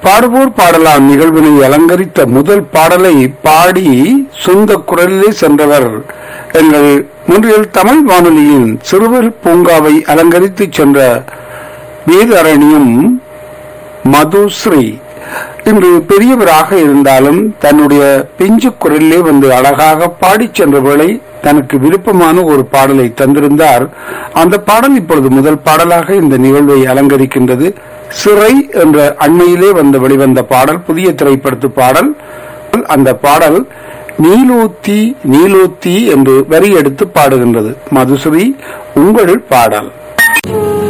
பாடுவோர் பாடலாம் நிகழ்வினை அலங்கரித்த முதல் பாடலை பாடி சொந்த குரலிலே சென்றவர் எங்கள் முன்றில் தமிழ் வானொலியின் சிறுவர் பூங்காவை அலங்கரித்து சென்ற வேதரணியும் மதுஸ்ரீ இன்று பெரியவராக இருந்தாலும் தன்னுடைய பிஞ்சு குரலிலே வந்து அழகாக பாடிச் சென்ற வேளை தனக்கு விருப்பமான ஒரு பாடலை தந்திருந்தார் அந்த பாடல் இப்பொழுது முதல் பாடலாக இந்த நிகழ்வை அலங்கரிக்கின்றது சிறை என்ற அண்மையிலே வந்து வெளிவந்த பாடல் புதிய திரைப்படத்து பாடல் அந்த பாடல் நீலோத்தி நீலோத்தி என்று வரி எடுத்து பாடுகின்றது மதுஸ்ரீ உங்கள் பாடல்